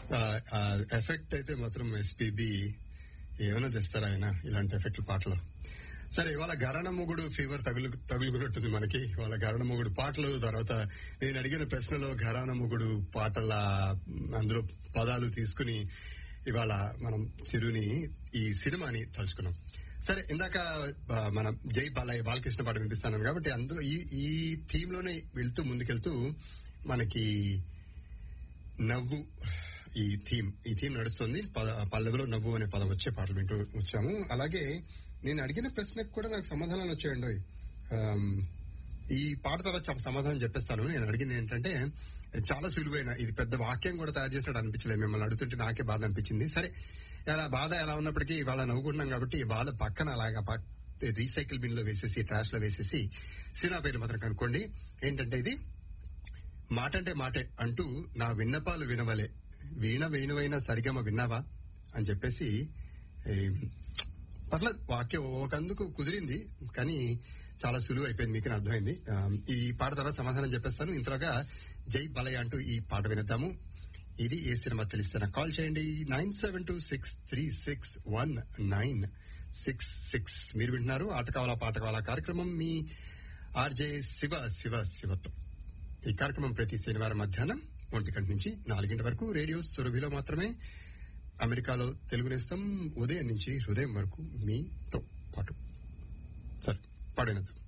effect అయితే మాత్రం SPB ఏమైనా తెస్తారా ఆయన ఇలాంటి ఎఫెక్ట్ పాటలు సరే ఇవాళ గరణ మొగుడు ఫీవర్ తగులు తగులుకున్నట్టుంది మనకి ఇవాళ గరణ మొగుడు పాటలు తర్వాత నేను అడిగిన ప్రశ్నలో ఘరాన మొగుడు పాటల అందులో పదాలు తీసుకుని ఇవాళ మనం చిరుని ఈ సినిమాని తలుచుకున్నాం సరే ఇందాక ఆ, మన జై బాలయ్య బాలకృష్ణ పాట వినిపిస్తాను కాబట్టి అందులో ఈ ఈ థీమ్ లోనే వెళ్తూ ముందుకెళ్తూ మనకి నవ్వు ఈ థీమ్ ఈ థీమ్ నడుస్తుంది పద- పల్లవిలో నవ్వు అనే పదం వచ్చే పాటలు వింటూ వచ్చాము అలాగే నేను అడిగిన ప్రశ్నకు కూడా నాకు సమాధానాలు వచ్చాయండి ఆమ్, ఈ పాట తర్వాత చ- సమాధానం చెప్పేస్తాను నేను అడిగింది ఏంటంటే చాలా సులువైన ఇది పెద్ద వాక్యం కూడా తయారు చేసినట్టు అనిపించలేదు మిమ్మల్ని అడుగుతుంటే నాకే బాధ అనిపించింది సరే అలా బాధ ఎలా ఉన్నప్పటికీ ఇవాళ నవ్వుకుంటున్నాం కాబట్టి ఈ బాధ పక్కన అలాగా పక్- రీసైకిల్ బిన్ లో వేసేసి ట్రాష్ లో వేసేసి సినిమా పేరు మాత్రం కనుక్కోండి ఏంటంటే ఇది మాటంటే మాటే అంటూ నా విన్నపాలు వినవలే వీణ వేణువైన సరిగమ విన్నావా అని చెప్పేసి ఈ, పర్లేదు వాక్యం ఒకందుకు కుదిరింది కానీ చాలా సులువు అయిపోయింది మీకు అర్థమైంది ఆ, ఈ పాట తర్వాత సమాధానం చెప్పేస్తాను ఇంతలోగా జై బలయ్య అంటూ ఈ పాట వినేద్దాము ఇది ఏ సినిమా తెలిస్తే నాకు కాల్ చేయండి nine seven two six three six one nine six six మీరు వింటున్నారు ఆట కావాలా పాట కావాలా కార్యక్రమం మీ ఆర్జే శివ శివ శివతో ఈ కార్యక్రమం ప్రతి శనివారం మధ్యాహ్నం ఒంటి గంట నుంచి నాలుగింటి వరకు రేడియో సురభిలో మాత్రమే అమెరికాలో తెలుగు నేస్తం ఉదయం నుంచి హృదయం వరకు మీతో పాటు సరే పాడినద్దాం